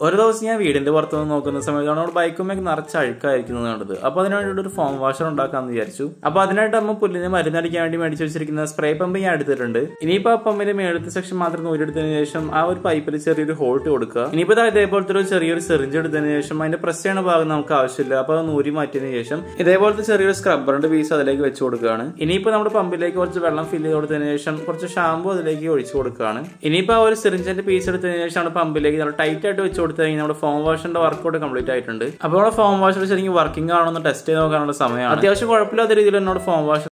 ഒരു ദിവസം ഞാൻ വീടിന്റെ പുറത്ത് നിന്ന് നോക്കുന്ന സമയത്താണ് അവിടെ ബൈക്കുമൊക്കെ നിറച്ച് അഴുക്കായിരിക്കുന്നത് കണ്ടത് അപ്പൊ അതിന് വേണ്ടിയിട്ട് ഒരു ഫോം വാഷർ ഉണ്ടാക്കാന്ന് വിചാരിച്ചു അപ്പൊ അതിനായിട്ട് അമ്മ പുല്ലിന് മരുന്നടിക്കാൻ വേണ്ടി മേടിച്ചു വെച്ചിരിക്കുന്ന സ്പ്രേ പമ്പ് ഞാൻ എടുത്തിട്ടുണ്ട് ഇനിയിപ്പോ ആ പമ്പിന്റെ മേളത്തെ സെക്ഷൻ മാത്രം ഊരെടുത്തതിന് ശേഷം ആ ഒരു പൈപ്പിൽ ചെറിയൊരു ഹോൾട്ട് കൊടുക്കുക ഇനിയിപ്പോ ദാ ഇതേപോലത്തെ ഒരു ചെറിയൊരു സെറിഞ്ച് എടുത്തതിന് ശേഷം അതിന്റെ പ്രസ് ചെയ്യണ ഭാഗം നമുക്ക് ആവശ്യമില്ല അപ്പൊ അത് നൂരി മാറ്റിയതിന് ശേഷം ഇതേപോലത്തെ ചെറിയൊരു സ്ക്രബ്ബറിന്റെ പീസ് അതിലേക്ക് വെച്ച് കൊടുക്കുകയാണ് ഇനിയിപ്പോ നമ്മുടെ പമ്പിലേക്ക് കുറച്ച് വെള്ളം ഫില്ല് ചെയ്ത് കൊടുത്തതിന് ശേഷം കുറച്ച് ഷാമ്പു അതിലേക്ക് ഒഴിച്ചു കൊടുക്കുകയാണ് ഇനിയിപ്പോ ആ ഒരു സിറിഞ്ചിന്റെ പീസ് എടുത്തതിന് ശേഷം നമ്മുടെ പമ്പിലേക്ക് നമ്മൾ ടൈറ്റ് ആയിട്ട് വെച്ച് കൊടുത്തു കഴിഞ്ഞാൽ നമ്മുടെ ഫോം വാഷിന്റെ വർക്കൗട്ട് കംപ്ലീറ്റ് ആയിട്ടുണ്ട് അപ്പോൾ നമ്മുടെ ഫോം വാഷർ ശരിക്കും വർക്കിംഗ് ആണോ എന്ന് ടെസ്റ്റ് ചെയ്ത് നോക്കാനുള്ള സമയമാണ് അത്യാവശ്യം കുഴപ്പമില്ലാത്ത രീതിയിൽ എന്നോട് ഫോം വാഷ്